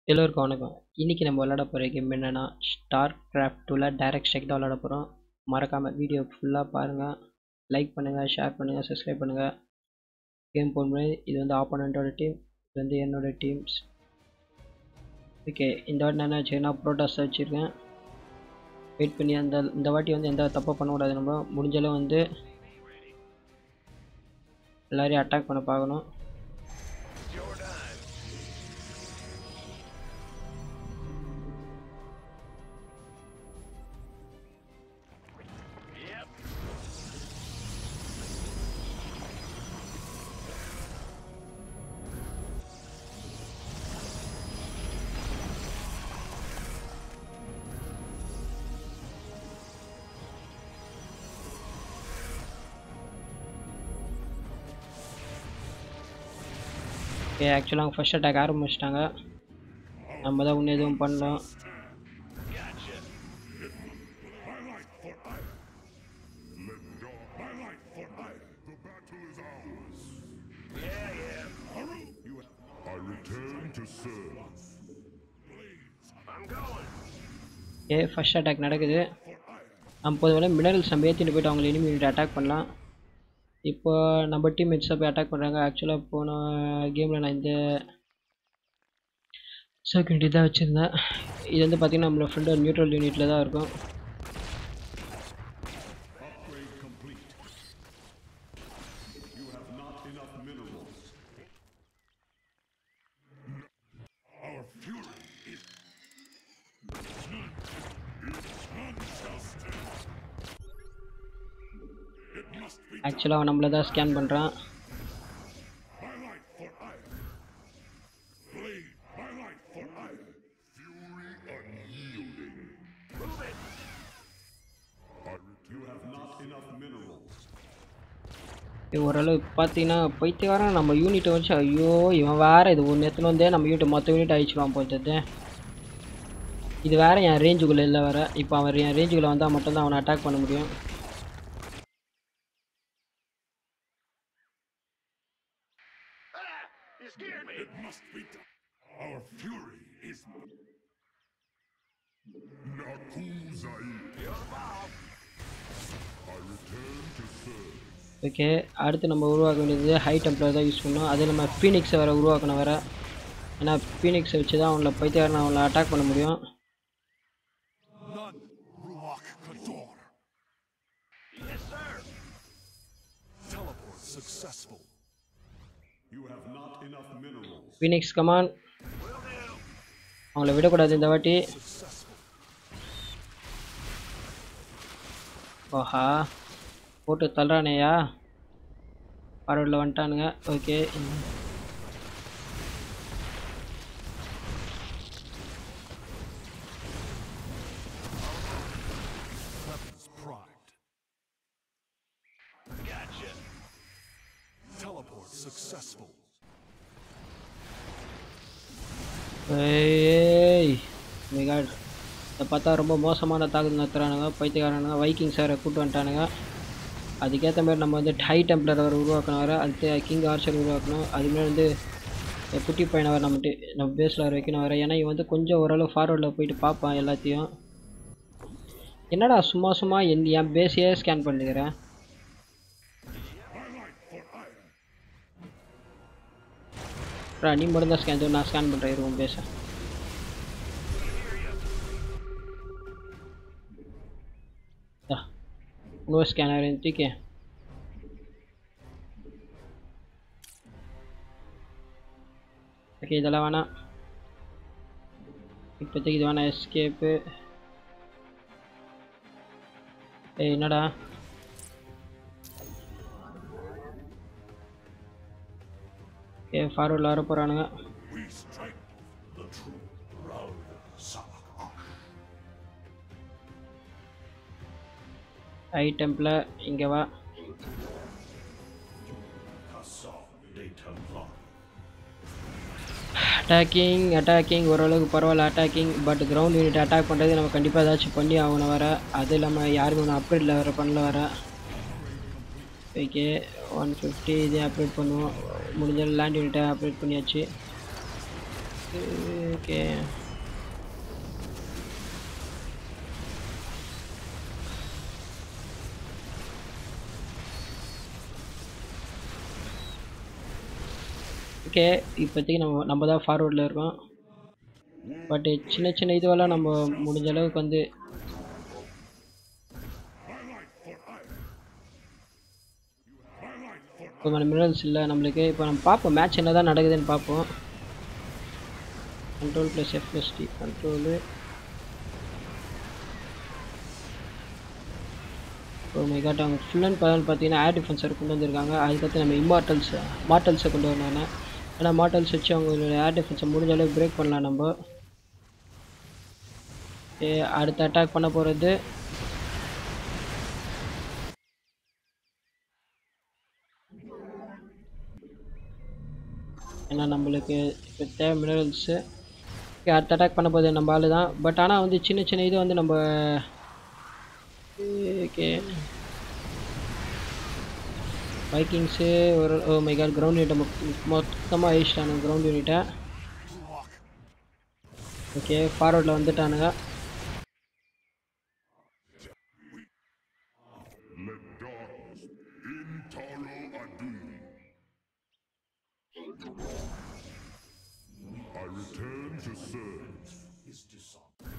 எல்லோருக்கும் வணக்கம் இன்றைக்கி நம்ம விளாட போகிற கேம் என்னென்னா ஸ்டார் கிராஃப்ட் டூவில் டைரக்ட் ஸ்ட்ரைக் தான் விளாட போகிறோம் மறக்காமல் வீடியோ ஃபுல்லாக பாருங்கள் லைக் பண்ணுங்கள் ஷேர் பண்ணுங்கள் சப்ஸ்கிரைப் பண்ணுங்கள் கேம் போகும்போது இது வந்து ஆப்போனண்ட்டோட டீம் இது வந்து என்னோட டீம்ஸ் ஓகே இந்த வாட்டி நான் என்ன வச்சுருக்கேன்னா ப்ரோட்டாஸ் வச்சுருக்கேன் வெயிட் பண்ணி அந்த இந்த வாட்டி வந்து எந்த தப்பும் பண்ணக்கூடாது நம்ம முடிஞ்சளவு வந்து எல்லாரையும் அட்டாக் பண்ண பார்க்கணும் ஓகே ஆக்சுவலாக அவங்க ஃபஸ்ட் அட்டாக் ஆரம்பிச்சிட்டாங்க நம்ம தான் இன்னும் எதுவும் பண்ணோம் I return to serve. A first attack நடக்குது நம்ம பொதுவாக மினரல்ஸ் நம்ம ஏற்றிட்டு போயிட்டு அவங்களை எனிமி அட்டாக் பண்ணலாம் இப்போ நம்ம டீம் மேட்ஸை போய் அட்டாக் பண்ணுறாங்க ஆக்சுவலாக போன கேமில் நான் இந்த செக்யூரிட்டி தான் வச்சுருந்தேன் இது வந்து பார்த்திங்கன்னா நம்மளோட ஃப்ரெண்டோட நியூட்ரல் யூனிட்டில் தான் இருக்கும் Upgrade complete. You have not enough minerals. Our fury is. None shall stand. It must be ஆக்சுவலாக அவன் நம்மளை தான் ஸ்கேன் பண்ணுறான் my life for ire. Blade, my life for ire. Fury unyielding. Move it. I re- you have not enough minerals. ஓரளவு பார்த்தீங்கன்னா பைத்தியக்காரன் நம்ம யூனிட்டை வச்சு ஐயோ இவன் வேறு இது ஒன்று எத்தனை வந்தே நம்ம யூனிட் மொத்த யூனிட் அழிச்சிடுவான் போயிட்டது இது வேற என் ரேஞ்சுக்குள்ளே இல்லை வேற இப்போ அவன் என் ரேஞ்சுக்குள்ளே வந்தால் மட்டும்தான் அவனை அட்டாக் பண்ண முடியும் You scared me. It must be done. Our fury is. Nakuzai. I return to serve. Okay அடுத்து நம்ம உருவாக்க வேண்டியது ஹை டெம்ப்ளர் தான் யூஸ் பண்ணணும் அது நம்ம ஃபீனிக்ஸை வேறு உருவாக்கணும் வேறு ஏன்னா ஃபீனிக்ஸை வச்சு தான் அவங்கள பைத்தியக்காரன் அவங்கள அட்டாக் பண்ண முடியும் None. Ruach Kador. Yes, sir. Teleport successful. You have not enough minerals. Phoenix come on அவங்கள விடக்கூடாது இந்த வாட்டி Successful. ஓஹா போட்டு தள்ளுறானேயா பார்வர்டில் வந்துட்டானுங்க okay Weapons primed. Gotcha. Teleport successful. ஏய் மிகாட் இதை பார்த்தா ரொம்ப மோசமான தாக்குதல் நடத்துறானுங்க பைத்தியக்காரனுங்க வைக்கிங் சாரை கூட்டு வந்துட்டானுங்க அதுக்கேற்ற மாதிரி நம்ம வந்து ஹை டெம்ப்ளர் அவர் உருவாக்கணும் வர அடுத்து கிங் ஆர்ச்சர் உருவாக்கணும் அதுமாதிரி வந்து இந்த குட்டி பையனை வர நம்ம டி- நம்ம பேஸில் வர வைக்கணும் வர ஏன்னா இவன் வந்து கொஞ்சம் ஓரளவு ஃபார்வர்டில் போயிட்டு பார்ப்பான் எல்லாத்தையும் என்னடா சும்மா சும்மா என் என் பேஸையே ஸ்கேன் பண்ணிக்கிறேன் நீ மட்டும் தான் ஸ்கேன் நான் ஸ்கேன் பண்ணுறேன் இருக்கும் பேச இன்னொரு ஸ்கேனர் தூக்கி ஓகே இதெல்லாம் வேணாம் இப்போதைக்கு இது வேணாம் எஸ்கேப்பு ஏய் என்னடா ஓகே ஃபார்வர்டில் வர போகிறானுங்க We strike the true Raud Sabak. ஐ டெம்பில் இங்கே வா Kassam de Templar. Attacking attacking ஓரளவுக்கு பரவாயில்ல attacking but ground unit attack பண்ணுறது நம்ம கண்டிப்பாக ஏதாச்சும் பண்ணி ஆகணும் வர அது இல்லாமல் யாருமே ஒன்று அப்கிரேடில் வர பண்ணல வர ஓகே ஒன் ஃபிஃப்டி இதே அப்டேட் பண்ணுவோம் முடிஞ்ச லேண்ட் யூனிட்டை அப்டேட் பண்ணியாச்சு ஓகே ஓகே இப்போதைக்கு நம்ம நம்ம தான் ஃபார்வர்டில் இருக்கோம் பட் சின்ன சின்ன இதுவெல்லாம் நம்ம முடிஞ்ச அளவுக்கு வந்து இப்போ மினரல்ஸ் இல்லை நம்மளுக்கு இப்போ நம்ம பார்ப்போம் மேட்ச் என்ன தான் நடக்குதுன்னு பார்ப்போம் control plus F plus D control oh my god அவங்க ஃபுல் அண்ட் ஃபுல் பார்த்தீங்கன்னா ஏர் டிஃபென்ஸர் கொண்டு வந்திருக்காங்க அதுக்கடுத்து நம்ம இம்மார்டல்ஸ் மார்டல்ஸை கொண்டு வந்தாங்க ஏன்னா மார்டல்ஸ் வச்சு அவங்களோட ஏர் டிஃபென்ஸை முடிஞ்ச அளவுக்கு பிரேக் பண்ணலாம் நம்ம ஏ, அடுத்து அட்டாக் பண்ண போகிறது ஏன்னா நம்மளுக்கு இப்போ தேவை மினரல்ஸு அடுத்து அட்டாக் பண்ண போகுது நம்ம ஆளு தான் பட் ஆனால் வந்து சின்ன சின்ன இது வந்து நம்ம ஓகே பைக்கிங்ஸு ஒரு ஓ மை காட் கிரவுண்ட் யூனிட்டை மொத்தமாக அழிச்சிட்டானுங்க கிரவுண்ட் யூனிட்டை ஓகே ஃபார்வர்டில் வந்துட்டானுங்க Let darkness in Taro Adu. I return to serve. His dishonor.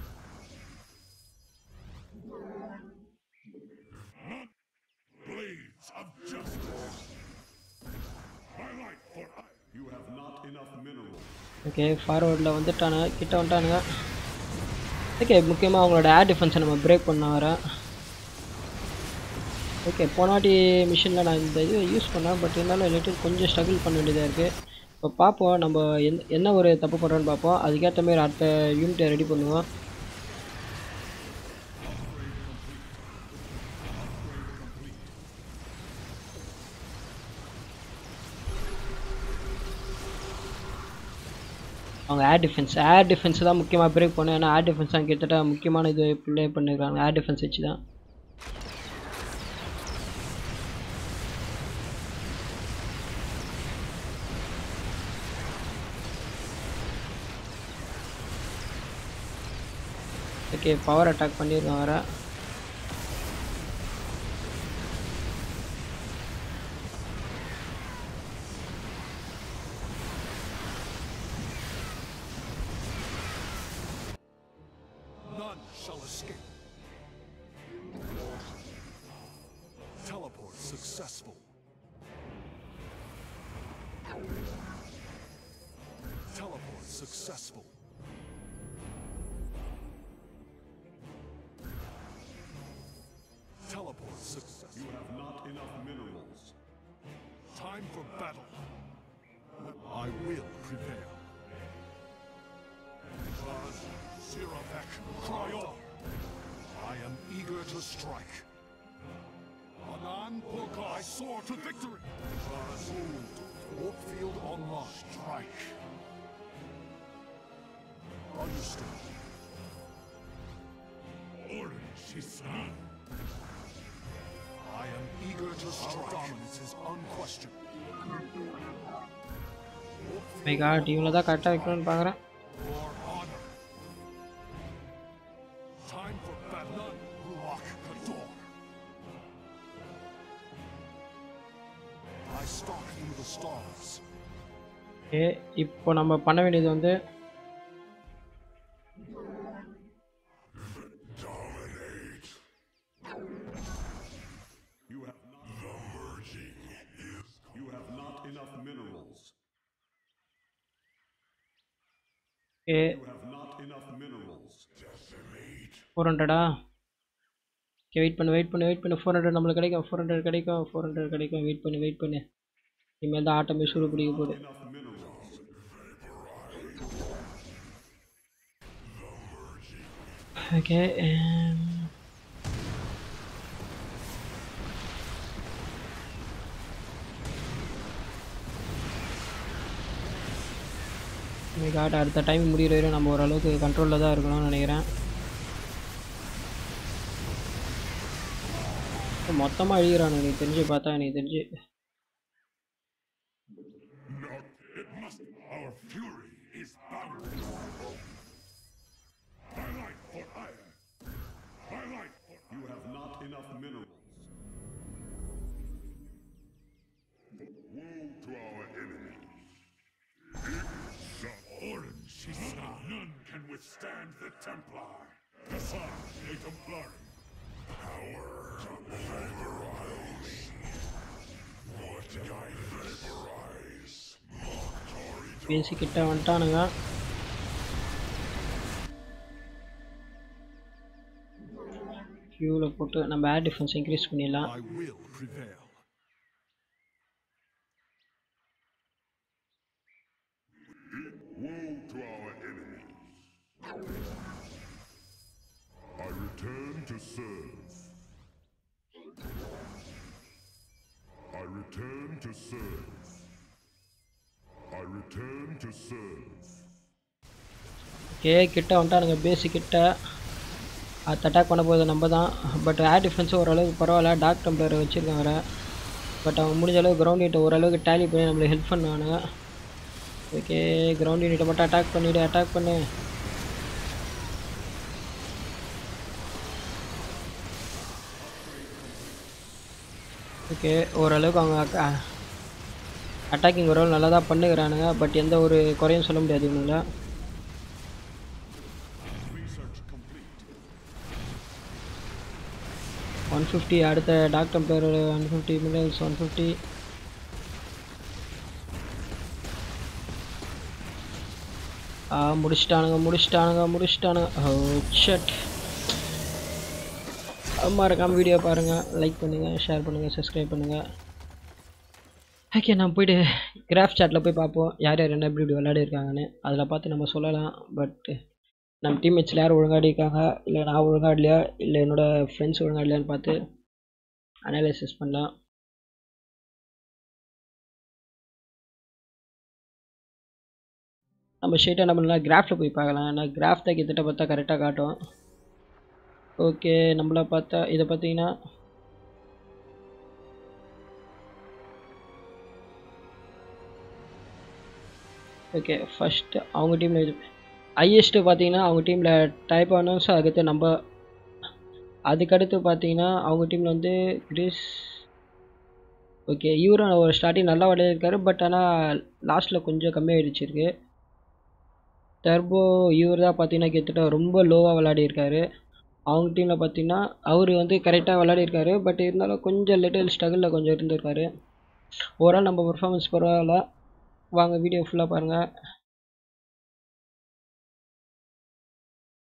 Blades of justice. My light for I. You have not enough minerals. Okay ஃபார்வர்டில் வந்துட்டானுங்க கிட்ட வந்துட்டானுங்க ஓகே முக்கியமாக அவங்களோட ஏர் டிஃபென்ஸை நம்ம பிரேக் பண்ண வரேன் ஓகே போன வாட்டி மிஷினில் நான் இந்த இது யூஸ் பண்ணேன் பட் இருந்தாலும் லிட்டில் கொஞ்சம் ஸ்ட்ரகிள் பண்ண வேண்டியதாக இருக்குது இப்போ பார்ப்போம் நம்ம எந்த என்ன ஒரு தப்பு பண்ணுறோன்னு பார்ப்போம் அதுக்கேற்ற மாதிரி அடுத்த யூனிட்டை ரெடி பண்ணுவோம் அவங்க ஏர் டிஃபென்ஸ் ஏர் டிஃபென்ஸ் தான் முக்கியமாக பிரேக் பண்ணும் ஏன்னா ஏர் டிஃபென்ஸ் தான் கிட்டத்தட்ட முக்கியமான இது ப்ளே பண்ணிருக்காங்க ஏர் டிஃபென்ஸ் வச்சு தான் ஓகே பவர் அட்டாக் பண்ணியிருக்கோம் வர None shall escape. Teleport successful. Teleport successful. Teleport success. You have not enough minerals. Time for battle. I will prevail. Charge, Ziravek, cry on. I am eager to strike. Anan Polka, I soar to victory. Charge, Warpfield online. Strike. Understood. Orange is I am eager to strike. Our dominance is unquestioned. Mega டீமில் தான் கரெக்டாக வைக்கணும்னு பார்க்குறேன் For honor. Time for battle. Ruach Kador. I stalk through the stars. Okay இப்போ நம்ம பண்ண வேண்டியது வந்து Dominate. You have not. The merging is. You have not enough minerals. Okay You have not enough minerals. Decimate. Four ஹண்ட்ரடா okay wait பண்ணு wait பண்ணு wait பண்ணு four hundred நம்மளுக்கு கிடைக்கும் ஃபோர் ஹண்ட்ரட் கிடைக்கும் ஃபோர் ஹண்ட்ரட் கிடைக்கும் வெயிட் பண்ணு wait பண்ணு இனிமேல் தான் ஆட்டமே சூடு பிடிக்க போகுது Enough minerals. ஓகே காட் அடுத்த டைம் முடிகிற வரையும் நம்ம ஓரளவுக்கு கண்ட்ரோலில் தான் இருக்கணும்னு நினைக்கிறேன் மொத்தமாக அழிகிறானு எனக்கு தெரிஞ்சு பார்த்தா எனக்கு தெரிஞ்சு Not. It must. Our fury is boundless. My life for ire. My life for You have not enough minerals. woe to our enemies. Some orange is None can withstand the Templar. Passage a Templari. Power to vaporize. What I vaporize. பேசி கிட்ட வந்துட்டானுங்க ஃபியூவில் போட்டு நம்ம air defence increase பண்ணிடலாம் I will prevail. Woe to our enemies. I return to serve. I return to serve. I return to serve. Okay கிட்ட வந்துட்டானுங்க பேசி கிட்ட அது அட்டாக் பண்ண போகுது நம்ம தான் பட் ஏர் டிஃபென்ஸ் ஓரளவுக்கு பரவாயில்ல டாக் டம்ளர் வச்சுருக்காங்க பட் அவங்க முடிஞ்ச அளவுக்கு கிரவுண்ட் ஹீட்டை ஓரளவுக்கு டேலி பண்ணி நம்மளுக்கு ஹெல்ப் பண்ணுவானுங்க ஓகே கிரவுண்ட் யூனிட்டை மட்டும் அட்டாக் பண்ணிவிடு அட்டாக் பண்ணு ஓகே ஓரளவுக்கு அவங்க அட்டாக்கிங் ஓரளவு நல்லா தான் பண்ணுகிறானுங்க பட் எந்த ஒரு குறையும் சொல்ல முடியாது இவனுங்கள Research complete. ஒன் ஃபிஃப்டி அடுத்த டாக்டர் பேர் one fifty millions one fifty ஆ முடிச்சிட்டானுங்க முடிச்சிட்டானுங்க முடிச்சிட்டானுங்க ஓ ஷட் மறக்காமல் வீடியோ பாருங்கள் லைக் பண்ணுங்கள் ஷேர் பண்ணுங்கள் சப்ஸ்கிரைப் பண்ணுங்கள் ஓகே நான் போயிட்டு கிராஃப் சாட்டில் போய் பார்ப்போம் யார் யார் என்ன எப்படி இப்படி விளையாடி இருக்காங்கன்னு அதில் பார்த்து நம்ம சொல்லலாம் பட் நம்ம டீம்மேட்ஸில் யார் ஒழுங்காடி இருக்காங்க இல்லை நான் ஒழுங்கா இல்லையா இல்லை என்னோடய ஃப்ரெண்ட்ஸ் ஒழுங்கா இல்லையான்னு பார்த்து அனாலிசிஸ் பண்ணலாம் நம்ம ஸ்ட்ரெயிட்டாக என்ன பண்ணலாம் கிராஃபில் போய் பார்க்கலாம் ஏன்னா கிராஃப் தான் கிட்டத்தட்ட பார்த்தா கரெக்டாக காட்டும் ஓகே நம்மள பார்த்தா இதை பார்த்தீங்கன்னா ஓகே ஃபஸ்ட்டு அவங்க டீமில் இது ஹையஸ்ட்டு பார்த்தீங்கன்னா அவங்க டீமில் டைப் ஆனோஸ் அதுக்கடுத்து நம்ம அதுக்கடுத்து பார்த்தீங்கன்னா அவங்க டீமில் வந்து கிரிஸ் ஓகே இவரும் ஒரு ஸ்டார்டிங் நல்லா விளையாடிருக்காரு பட் ஆனால் லாஸ்ட்டில் கொஞ்சம் கம்மியாகிடுச்சு இருக்கு டர்போ இவர் தான் பார்த்தீங்கன்னா கிட்டத்தட்ட ரொம்ப லோவாக விளையாடிருக்காரு அவங்க டீமில் பார்த்தீங்கன்னா அவர் வந்து கரெக்டாக விளையாடிருக்காரு பட் இருந்தாலும் கொஞ்சம் லிட்டில் ஸ்ட்ரகிளில் கொஞ்சம் இருந்திருக்காரு ஓவரால் நம்ம பர்ஃபார்மன்ஸ் பரவாயில்ல வாங்க வீடியோ ஃபுல்லாக பாருங்கள்